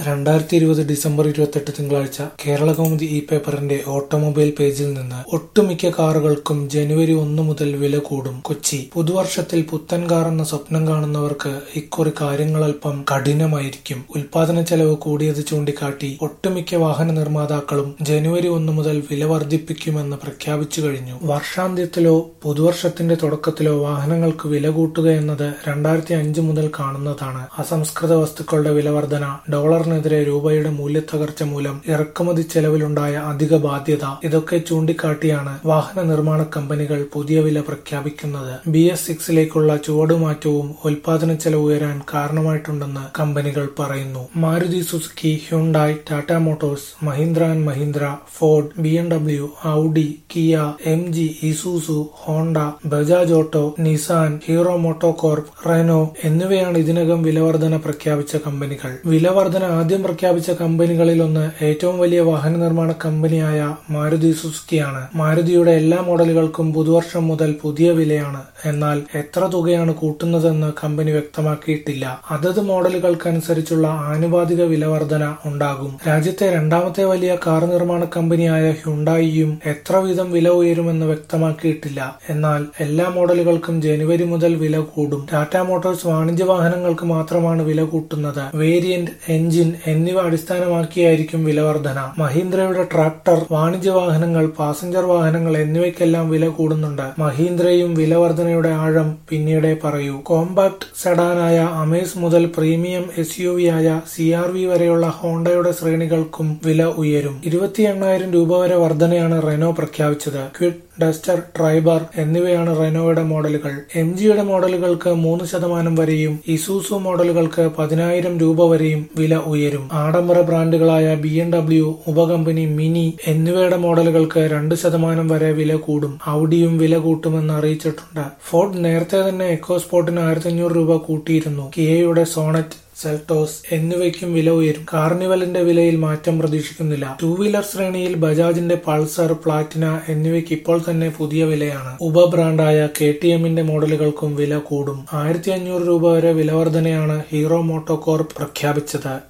രണ്ടായിരത്തി ഇരുപത് ഡിസംബർ ഇരുപത്തെട്ട് തിങ്കളാഴ്ച കേരളകൗമുദി ഇ പേപ്പറിന്റെ ഓട്ടോമൊബൈൽ പേജിൽ നിന്ന് ഒട്ടുമിക്ക കാറുകൾക്കും ജനുവരി ഒന്ന് മുതൽ വില കൂടും കൊച്ചി പുതുവർഷത്തിൽ പുത്തൻ കാർ എന്ന സ്വപ്നം കാണുന്നവർക്ക് ഇക്കുറി കാര്യങ്ങൾ അല്പം കഠിനമായിരിക്കും ഉൽപാദന ചെലവ് കൂടിയത് ചൂണ്ടിക്കാട്ടി ഒട്ടുമിക്ക വാഹന നിർമ്മാതാക്കളും ജനുവരി ഒന്ന് മുതൽ വില വർദ്ധിപ്പിക്കുമെന്ന് പ്രഖ്യാപിച്ചു കഴിഞ്ഞു വർഷാന്ത്യത്തിലോ പുതുവർഷത്തിന്റെ തുടക്കത്തിലോ വാഹനങ്ങൾക്ക് വില കൂട്ടുക എന്നത് രണ്ടായിരത്തി അഞ്ച് മുതൽ കാണുന്നതാണ് അസംസ്കൃത വസ്തുക്കളുടെ വില വർധന ഡോളറിനെതിരെ രൂപയുടെ മൂല്യത്തകർച്ച മൂലം ഇറക്കുമതി ചെലവിലുണ്ടായ അധിക ബാധ്യത ഇതൊക്കെ ചൂണ്ടിക്കാട്ടിയാണ് വാഹന നിർമ്മാണ കമ്പനികൾ പുതിയ വില പ്രഖ്യാപിക്കുന്നത് ബി എസ് സിക്സിലേക്കുള്ള ചുവടുമാറ്റവും ഉൽപാദന ചെലവ് ഉയരാൻ കാരണമായിട്ടുണ്ടെന്ന് കമ്പനികൾ പറയുന്നു Maruti Suzuki Hyundai Tata Motors Mahindra and Mahindra Ford B M W Audi Kia M G Isuzu Honda Bajaj Auto Nissan Hero MotoCorp Renault എന്നിവയാണ് ഇതിനകം വിലവർധന പ്രഖ്യാപിച്ച കമ്പനികൾ വിലവർധന ആദ്യം പ്രഖ്യാപിച്ച കമ്പനികളിലൊന്ന് ഏറ്റവും വലിയ വാഹന നിർമ്മാണ കമ്പനിയായ മാരുതി സുസുക്കിയാണ് മാരുതിയുടെ എല്ലാ മോഡലുകൾക്കും പുതുവർഷം മുതൽ പുതിയ വിലയാണ് എന്നാൽ എത്ര തുകയാണ് കൂട്ടുന്നതെന്ന് കമ്പനി വ്യക്തമാക്കിയിട്ടില്ല അതത് മോഡലുകൾക്കനുസരിച്ചുള്ള ആനുപാതിക വിലവർധന ഉണ്ടാകും രാജ്യത്തെ രണ്ടാമത്തെ വലിയ കാർ നിർമ്മാണ കമ്പനിയായ ഹ്യുണ്ടായിയും എത്ര വീതം വില ഉയരുമെന്ന് വ്യക്തമാക്കിയിട്ടില്ല എന്നാൽ എല്ലാ മോഡലുകൾക്കും ജനുവരി മുതൽ വില കൂടും ടാറ്റ മോട്ടോഴ്സ് വാണിജ്യ വാഹനങ്ങൾക്ക് മാത്രമാണ് വില കൂട്ടുന്നത് വേരിയന്റ് എഞ്ചിൻ എന്നിവ അടിസ്ഥാനമാക്കിയായിരിക്കും വിലവർധന മഹീന്ദ്രയുടെ ട്രാക്ടർ വാണിജ്യ വാഹനങ്ങൾ പാസഞ്ചർ വാഹനങ്ങൾ എന്നിവയ്ക്കെല്ലാം വില കൂടുന്നുണ്ട് മഹീന്ദ്രയും വിലവർധനയുടെ ആഴം പിന്നീടേ പറയൂ കോമ്പാക്ട് സെഡാനായ അമേസ് മുതൽ പ്രീമിയം എസ് യു വി ആയ സി ആർ വി വരെയുള്ള ഹോണ്ടയുടെ ശ്രേണികൾക്കും വില ഉയരും ഇരുപത്തി എണ്ണായിരം രൂപ വരെ വർധനയാണ് റെനോ പ്രഖ്യാപിച്ചത് ക്വിഡ് ഡസ്റ്റർ ട്രൈബർ എന്നിവയാണ് റെനോയുടെ മോഡലുകൾ എം ജിയുടെ മോഡലുകൾക്ക് മൂന്ന് ശതമാനം വരെയും ഇസൂസു മോഡലുകൾക്ക് പതിനായിരം രൂപ വരെയും വില ഉയരും ആഡംബര ബ്രാൻഡുകളായ ബി എം ഡബ്ല്യു ഉപകമ്പനി മിനി എന്നിവയുടെ മോഡലുകൾക്ക് രണ്ട് ശതമാനം വരെ വില കൂടും ഔഡിയും വില കൂട്ടുമെന്ന് അറിയിച്ചിട്ടുണ്ട് ഫോർഡ് നേരത്തെ തന്നെ എക്കോസ്പോർട്ടിന് ആയിരത്തി അഞ്ഞൂറ് രൂപ കൂട്ടിയിരുന്നു കിയയുടെ സോണറ്റ് സെൽട്ടോസ് എന്നിവയ്ക്കും വില ഉയരും കാർണിവലിന്റെ വിലയിൽ മാറ്റം പ്രതീക്ഷിക്കുന്നില്ല ടൂ വീലർ ശ്രേണിയിൽ ബജാജിന്റെ പൾസർ പ്ലാറ്റിന എന്നിവയ്ക്ക് ഇപ്പോൾ തന്നെ പുതിയ വിലയാണ് ഉപ ബ്രാൻഡായ കെ ടി എമ്മിന്റെ മോഡലുകൾക്കും വില കൂടും ആയിരത്തി അഞ്ഞൂറ് രൂപ വരെ വിലവർധനയാണ് ഹീറോ മോട്ടോകോർപ്പ് പ്രഖ്യാപിച്ചത്